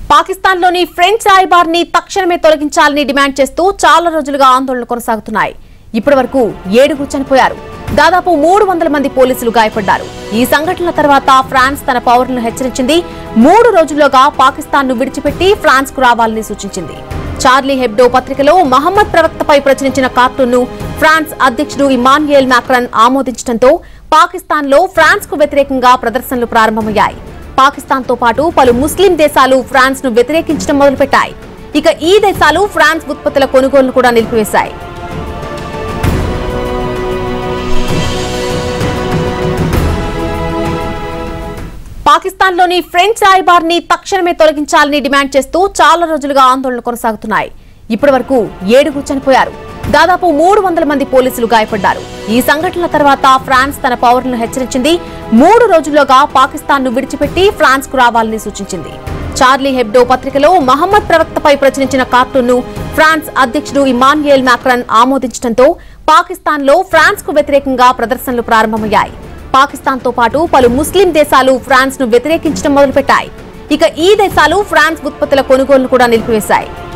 పాకిస్తాన్లోని ఫ్రెంచ్ రాయబారిని తక్షణమే తొలగించాలని డిమాండ్ చేస్తూ చాలా రోజులుగా ఆందోళనలు కొనసాగుతున్నాయి ఇప్పటి వరకు ఏడుగురు చనిపోయారు దాదాపు మూడు వందల మంది పోలీసులు గాయపడ్డారు ఈ సంఘటనల తర్వాత ఫ్రాన్స్ తన పౌరులను హెచ్చరించింది మూడు రోజుల్లోగా పాకిస్తాన్ ను విడిచిపెట్టి ఫ్రాన్స్ కు రావాలని సూచించింది చార్లీ హెబ్డో పత్రికలో మహమ్మద్ ప్రవక్తపై ప్రచురించిన కార్టూన్ ను ఫ్రాన్స్ అధ్యక్షుడు ఇమాన్యుయల్ మాక్రన్ ఆమోదించడంతో పాకిస్తాన్ లో ఫ్రాన్స్ కు వ్యతిరేకంగా ప్రదర్శనలు ప్రారంభమయ్యాయి పాకిస్తాన్ తో పాటు పలు ముస్లిం దేశాలు ఫ్రాన్స్ ను వ్యతిరేకించడం మొదలుపెట్టాయి ఇక ఈ దేశాలు ఫ్రాన్స్ ఉత్పత్తుల కొనుగోలును కూడా నిలిపివేశాయి పాకిస్తాన్లోని ఫ్రెంచ్ రాయబారిని తక్షణమే తొలగించాలని డిమాండ్ చేస్తూ చాలా రోజులుగా ఆందోళనలు కొనసాగుతున్నాయి ఇప్పటి వరకు ఏడుగురు చనిపోయారు దాదాపు మూడు వందల మంది పోలీసులు గాయపడ్డారు ఈ సంఘటనల తర్వాత ఫ్రాన్స్ తన పౌరులను హెచ్చరించింది మూడు రోజుల్లోగా పాకిస్తాన్ ను విడిచిపెట్టి ఫ్రాన్స్ కు రావాలని సూచించింది చార్లీ హెబ్డో పత్రికలో మహమ్మద్ ప్రవక్తపై ప్రచురించిన కార్టూన్ ను ఫ్రాన్స్ అధ్యక్షుడు ఇమాన్యుయల్ మాక్రన్ ఆమోదించడంతో పాకిస్తాన్ లో ఫ్రాన్స్ కు వ్యతిరేకంగా ప్రదర్శనలు ప్రారంభమయ్యాయి పాకిస్తాన్ తో పాటు పలు ముస్లిం దేశాలు ఫ్రాన్స్ ను వ్యతిరేకించడం మొదలుపెట్టాయి ఇక ఈ దేశాలు ఫ్రాన్స్ ఉత్పత్తుల కొనుగోలును కూడా నిలిపివేశాయి